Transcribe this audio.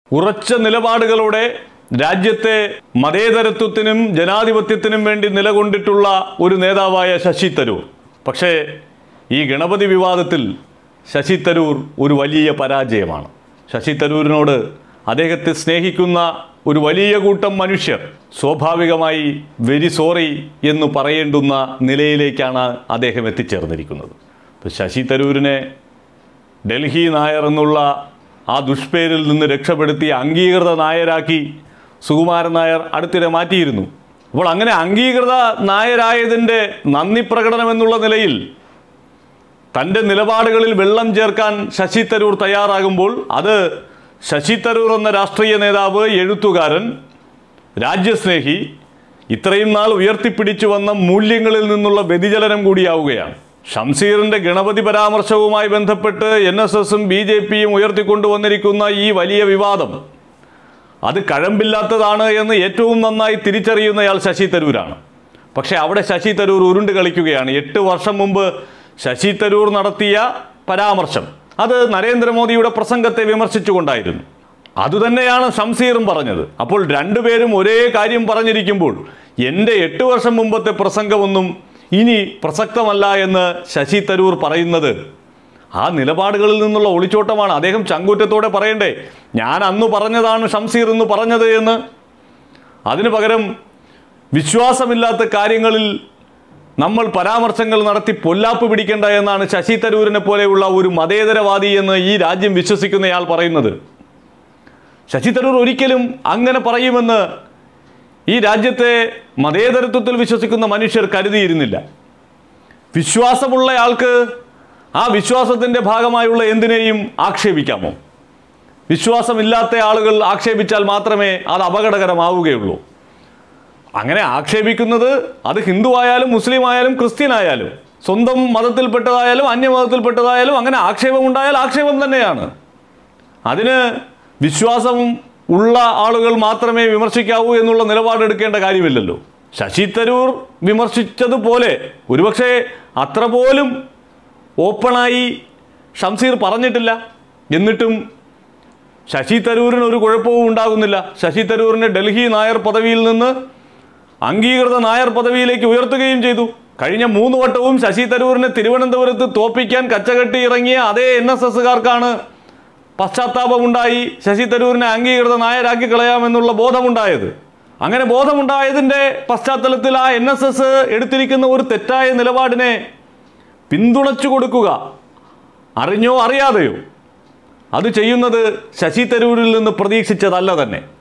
ഉറച്ച നിലപാടുകളോടെ രാജ്യത്തെ മതേതരത്വത്തിനും ജനാധിപത്യത്തിനും വേണ്ടി നിലകൊണ്ടിട്ടുള്ള ഒരു നേതാവായ ശശി തരൂർ പക്ഷേ ഈ ഗണപതി വിവാദത്തിൽ ശശി തരൂർ ഒരു വലിയ പരാജയമാണ് ശശി തരൂരിനോട് അദ്ദേഹത്തെ സ്നേഹിക്കുന്ന ഒരു വലിയ കൂട്ടം മനുഷ്യർ സ്വാഭാവികമായി വെരി സോറി എന്ന് പറയേണ്ടുന്ന നിലയിലേക്കാണ് അദ്ദേഹം എത്തിച്ചേർന്നിരിക്കുന്നത് ഇപ്പോൾ ശശി തരൂരിനെ ഡൽഹി നായർ എന്നുള്ള ആ ദുഷ്പേരിൽ നിന്ന് രക്ഷപ്പെടുത്തി അംഗീകൃത നായരാക്കി സുകുമാരൻ നായർ അടുത്തിടെ മാറ്റിയിരുന്നു അപ്പോൾ അങ്ങനെ അംഗീകൃത നായരായതിൻ്റെ നന്ദി പ്രകടനം എന്നുള്ള നിലയിൽ തൻ്റെ നിലപാടുകളിൽ വെള്ളം ചേർക്കാൻ ശശി തരൂർ തയ്യാറാകുമ്പോൾ അത് ശശി തരൂർ എന്ന രാഷ്ട്രീയ നേതാവ് എഴുത്തുകാരൻ രാജ്യസ്നേഹി ഇത്രയും നാൾ ഉയർത്തിപ്പിടിച്ചു വന്ന മൂല്യങ്ങളിൽ നിന്നുള്ള വ്യതിചലനം കൂടിയാവുകയാണ് ഷംസീറിന്റെ ഗണപതി പരാമർശവുമായി ബന്ധപ്പെട്ട് എൻ എസ് എസും ബി ജെ പിയും ഉയർത്തിക്കൊണ്ടുവന്നിരിക്കുന്ന ഈ വലിയ വിവാദം അത് കഴമ്പില്ലാത്തതാണ് എന്ന് ഏറ്റവും നന്നായി തിരിച്ചറിയുന്നയാൾ ശശി തരൂരാണ് പക്ഷേ അവിടെ ശശി തരൂർ ഉരുണ്ട് കളിക്കുകയാണ് എട്ട് വർഷം മുമ്പ് ശശി തരൂർ നടത്തിയ പരാമർശം അത് നരേന്ദ്രമോദിയുടെ പ്രസംഗത്തെ വിമർശിച്ചുകൊണ്ടായിരുന്നു അതുതന്നെയാണ് ഷംസീറും പറഞ്ഞത് അപ്പോൾ രണ്ടുപേരും ഒരേ കാര്യം പറഞ്ഞിരിക്കുമ്പോൾ എൻ്റെ എട്ട് വർഷം മുമ്പത്തെ പ്രസംഗമൊന്നും ഇനി പ്രസക്തമല്ല എന്ന് ശശി തരൂർ പറയുന്നത് ആ നിലപാടുകളിൽ നിന്നുള്ള ഒളിച്ചോട്ടമാണ് അദ്ദേഹം ചങ്കൂറ്റത്തോടെ പറയണ്ടേ ഞാൻ അന്ന് പറഞ്ഞതാണ് ഷംസീർ എന്ന് പറഞ്ഞത് എന്ന് അതിനു പകരം വിശ്വാസമില്ലാത്ത കാര്യങ്ങളിൽ നമ്മൾ പരാമർശങ്ങൾ നടത്തി പൊല്ലാപ്പ് പിടിക്കേണ്ട എന്നാണ് ശശി തരൂരിനെ പോലെയുള്ള ഒരു മതേതരവാദി എന്ന് ഈ രാജ്യം വിശ്വസിക്കുന്നയാൾ പറയുന്നത് ശശി തരൂർ ഒരിക്കലും അങ്ങനെ പറയുമെന്ന് ഈ രാജ്യത്തെ മതേതരത്വത്തിൽ വിശ്വസിക്കുന്ന മനുഷ്യർ കരുതിയിരുന്നില്ല വിശ്വാസമുള്ള ആൾക്ക് ആ വിശ്വാസത്തിൻ്റെ ഭാഗമായുള്ള എന്തിനേയും ആക്ഷേപിക്കാമോ വിശ്വാസമില്ലാത്ത ആളുകൾ ആക്ഷേപിച്ചാൽ മാത്രമേ അത് അപകടകരമാവുകയുള്ളൂ അങ്ങനെ ആക്ഷേപിക്കുന്നത് അത് ഹിന്ദു ആയാലും മുസ്ലിം ആയാലും ക്രിസ്ത്യൻ ആയാലും സ്വന്തം മതത്തിൽപ്പെട്ടതായാലും അന്യമതത്തിൽപ്പെട്ടതായാലും അങ്ങനെ ആക്ഷേപം ഉണ്ടായാൽ ആക്ഷേപം തന്നെയാണ് അതിന് വിശ്വാസം ഉള്ള ആളുകൾ മാത്രമേ വിമർശിക്കാവൂ എന്നുള്ള നിലപാടെടുക്കേണ്ട കാര്യമില്ലല്ലോ ശശി തരൂർ വിമർശിച്ചതുപോലെ ഒരുപക്ഷെ അത്ര പോലും ഓപ്പണായി ഷംസീർ പറഞ്ഞിട്ടില്ല എന്നിട്ടും ശശി തരൂരിന് ഒരു കുഴപ്പവും ഉണ്ടാകുന്നില്ല ശശി തരൂരിനെ ഡൽഹി നായർ പദവിയിൽ നിന്ന് അംഗീകൃത നായർ പദവിയിലേക്ക് ഉയർത്തുകയും ചെയ്തു കഴിഞ്ഞ മൂന്ന് വട്ടവും ശശി തരൂരിനെ തിരുവനന്തപുരത്ത് തോപ്പിക്കാൻ കച്ചകെട്ടി ഇറങ്ങിയ അതേ എൻ എസ് എസുകാർക്കാണ് പശ്ചാത്താപമുണ്ടായി ശശി തരൂരിനെ അംഗീകൃത നായരാക്കി കളയാമെന്നുള്ള ബോധമുണ്ടായത് അങ്ങനെ ബോധമുണ്ടായതിൻ്റെ പശ്ചാത്തലത്തിൽ ആ എൻ എസ് എസ് എടുത്തിരിക്കുന്ന ഒരു തെറ്റായ നിലപാടിനെ പിന്തുണച്ചു കൊടുക്കുക അറിഞ്ഞോ അറിയാതെയോ അത് ചെയ്യുന്നത് ശശി തരൂരിൽ നിന്ന് പ്രതീക്ഷിച്ചതല്ല തന്നെ